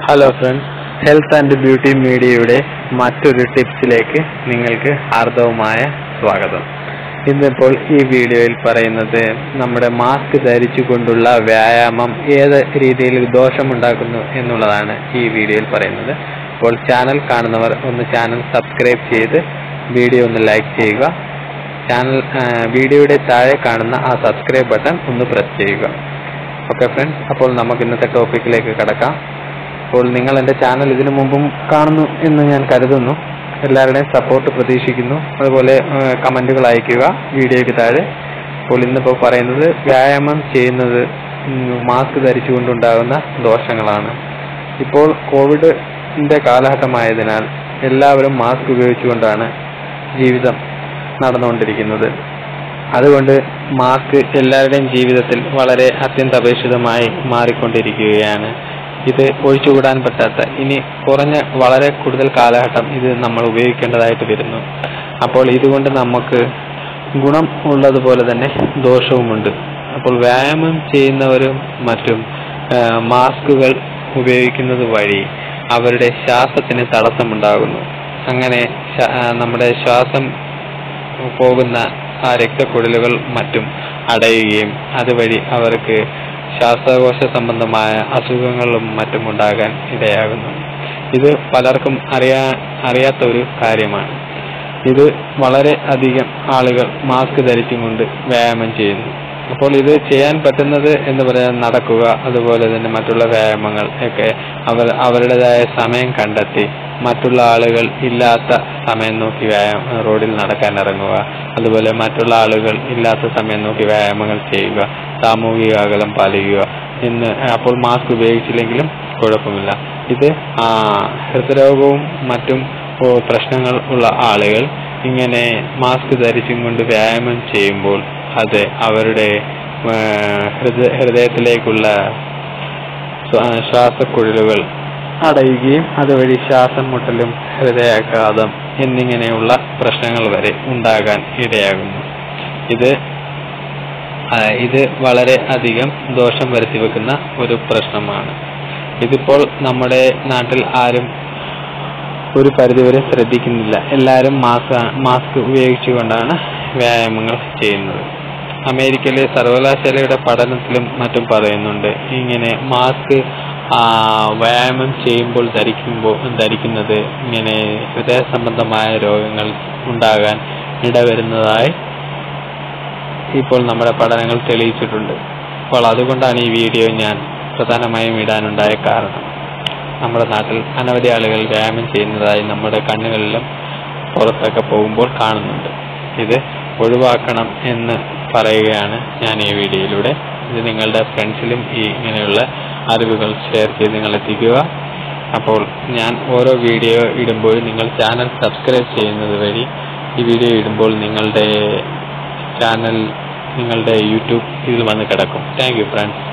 hello friends health and beauty മീഡിയയുടെ മറ്റൊരു ടിപ്സിലേക്ക് നിങ്ങൾക്ക് ഹാർദവമായ സ്വാഗതം ഇന്നിപ്പോൾ ഈ വീഡിയോയിൽ പറയുന്നത് നമ്മുടെ മാസ്ക് ധരിച്ചുകൊണ്ടുള്ള വ്യായാമം ഏത് രീതിയിൽ ദോഷമുണ്ടാക്കുന്നു എന്നുള്ളതാണ് ഈ വീഡിയോയിൽ പറയുന്നത് അപ്പോൾ ചാനൽ കാണുന്നവർ ഒന്ന് ചാനൽ സബ്സ്ക്രൈബ് ചെയ്ത് വീഡിയോ ഒന്ന് ലൈക്ക് ചെയ്യുക ചാനൽ ആ, വീഡിയോയുടെ താഴെ കാണുന്ന ആ സബ്സ്ക്രൈബ് ബട്ടൺ ഒന്ന് പ്രസ് ചെയ്യുക ഓക്കെ ഫ്രണ്ട്സ് അപ്പോൾ നമുക്ക് ഇന്നത്തെ ടോപ്പിക്കിലേക്ക് കടക്കാം അപ്പോൾ നിങ്ങൾ എൻ്റെ ചാനൽ ഇതിനു മുമ്പും കാണുന്നു എന്ന് ഞാൻ കരുതുന്നു എല്ലാവരുടെയും സപ്പോർട്ട് പ്രതീക്ഷിക്കുന്നു അതുപോലെ കമൻറ്റുകൾ അയയ്ക്കുക വീഡിയോയ്ക്ക് താഴെ അപ്പോൾ ഇന്നിപ്പോൾ പറയുന്നത് വ്യായാമം ചെയ്യുന്നത് മാസ്ക് ധരിച്ചുകൊണ്ടുണ്ടാകുന്ന ദോഷങ്ങളാണ് ഇപ്പോൾ കോവിഡിൻ്റെ കാലഘട്ടമായതിനാൽ എല്ലാവരും മാസ്ക് ഉപയോഗിച്ചുകൊണ്ടാണ് ജീവിതം നടന്നുകൊണ്ടിരിക്കുന്നത് അതുകൊണ്ട് മാസ്ക് എല്ലാവരുടെയും ജീവിതത്തിൽ വളരെ അത്യന്താപേക്ഷിതമായി മാറിക്കൊണ്ടിരിക്കുകയാണ് ഇത് ഒഴിച്ചുകൂടാൻ പറ്റാത്ത ഇനി കുറഞ്ഞ വളരെ കൂടുതൽ കാലഘട്ടം ഇത് നമ്മൾ ഉപയോഗിക്കേണ്ടതായിട്ട് വരുന്നു അപ്പോൾ ഇതുകൊണ്ട് നമുക്ക് ഗുണം ഉള്ളതുപോലെ തന്നെ ദോഷവുമുണ്ട് അപ്പോൾ വ്യായാമം ചെയ്യുന്നവരും മറ്റും ആ, മാസ്കുകൾ ഉപയോഗിക്കുന്നത് വഴി അവരുടെ ശ്വാസത്തിന് തടസ്സമുണ്ടാകുന്നു അങ്ങനെ ശ- ആ, നമ്മുടെ ശ്വാസം പോകുന്ന ആ രക്തക്കുഴലുകൾ മറ്റും അടയുകയും അതുവഴി അവർക്ക് ശ്വാസകോശ സംബന്ധമായ അസുഖങ്ങളും മറ്റും ഉണ്ടാകാൻ ഇടയാകുന്നു ഇത് പലർക്കും അറിയാ അറിയാത്ത ഒരു കാര്യമാണ് ഇത് വളരെ അധികം ആളുകൾ മാസ്ക് ധരിച്ചും കൊണ്ട് വ്യായാമം ചെയ്യുന്നു അപ്പോൾ ഇത് ചെയ്യാൻ പറ്റുന്നത് എന്ന് പറയാൻ നടക്കുക അതുപോലെ തന്നെ മറ്റുള്ള വ്യായാമങ്ങൾ ഒക്കെ അവർ അവരുടേതായ സമയം കണ്ടെത്തി മറ്റുള്ള ആളുകൾ ഇല്ലാത്ത സമയം നോക്കി വ്യായാമം റോഡിൽ നടക്കാൻ ഇറങ്ങുക അതുപോലെ മറ്റുള്ള ആളുകൾ ഇല്ലാത്ത സമയം നോക്കി വ്യായാമങ്ങൾ ചെയ്യുക സാമൂഹിക അകലം പാലിക്കുക എന്ന് അപ്പോൾ മാസ്ക് ഉപയോഗിച്ചില്ലെങ്കിലും കുഴപ്പമില്ല ഇത് ആ, ഹൃദ്രോഗവും മറ്റും ഓ, പ്രശ്നങ്ങൾ ഉള്ള ആളുകൾ ഇങ്ങനെ മാസ്ക് ധരിച്ചും കൊണ്ട് വ്യായാമം ചെയ്യുമ്പോൾ അത് അവരുടെ ആ, ഹൃദയ ഹൃദയത്തിലേക്കുള്ള ശ്വാ- ശ്വാസക്കുഴലുകൾ അടയുകയും അതുവഴി ശ്വാസം മുട്ടലും ഹൃദയാഘാതം എന്നിങ്ങനെയുള്ള പ്രശ്നങ്ങൾ വരെ ഉണ്ടാകാൻ ഇടയാകുന്നു ഇത് ആ, ഇത് വളരെ അധികം ദോഷം വരുത്തി വെക്കുന്ന ഒരു പ്രശ്നമാണ് ഇതിപ്പോൾ നമ്മുടെ നാട്ടിൽ ആരും ഒരു പരിധിവരെ ശ്രദ്ധിക്കുന്നില്ല എല്ലാവരും മാസ്ക് മാസ്ക് ഉപയോഗിച്ചുകൊണ്ടാണ് വ്യായാമങ്ങൾ ചെയ്യുന്നത് അമേരിക്കയിലെ സർവകലാശാലയുടെ പഠനത്തിലും മറ്റും പറയുന്നുണ്ട് ഇങ്ങനെ മാസ്ക് ആ, വ്യായാമം ചെയ്യുമ്പോൾ ധരിക്കുമ്പോൾ ധരിക്കുന്നത് ഇങ്ങനെ ഹൃദയ സംബന്ധമായ രോഗങ്ങൾ ഉണ്ടാകാൻ ഇടവരുന്നതായി ഇപ്പോൾ നമ്മുടെ പഠനങ്ങൾ തെളിയിച്ചിട്ടുണ്ട് അപ്പോൾ അതുകൊണ്ടാണ് ഈ വീഡിയോ ഞാൻ പ്രധാനമായും ഇടാനുണ്ടായ കാരണം നമ്മുടെ നാട്ടിൽ അനവധി ആളുകൾ വ്യായാമം ചെയ്യുന്നതായി നമ്മുടെ കണ്ണുകളിലും പുറത്തൊക്കെ പോകുമ്പോൾ കാണുന്നുണ്ട് ഇത് ഒഴിവാക്കണം എന്ന് പറയുകയാണ് ഞാൻ ഈ വീഡിയോയിലൂടെ ഇത് നിങ്ങളുടെ ഫ്രണ്ട്സിലും ഈ ഇങ്ങനെയുള്ള അറിവുകൾ ഷെയർ ചെയ്ത് നിങ്ങൾ എത്തിക്കുക അപ്പോൾ ഞാൻ ഓരോ വീഡിയോ ഇടുമ്പോൾ നിങ്ങൾ ചാനൽ സബ്സ്ക്രൈബ് ചെയ്യുന്നത് വഴി ഈ വീഡിയോ ഇടുമ്പോൾ നിങ്ങളുടെ ചാനൽ നിങ്ങളുടെ യൂട്യൂബ് ഇതിൽ വന്ന് കിടക്കും താങ്ക് യു ഫ്രണ്ട്സ്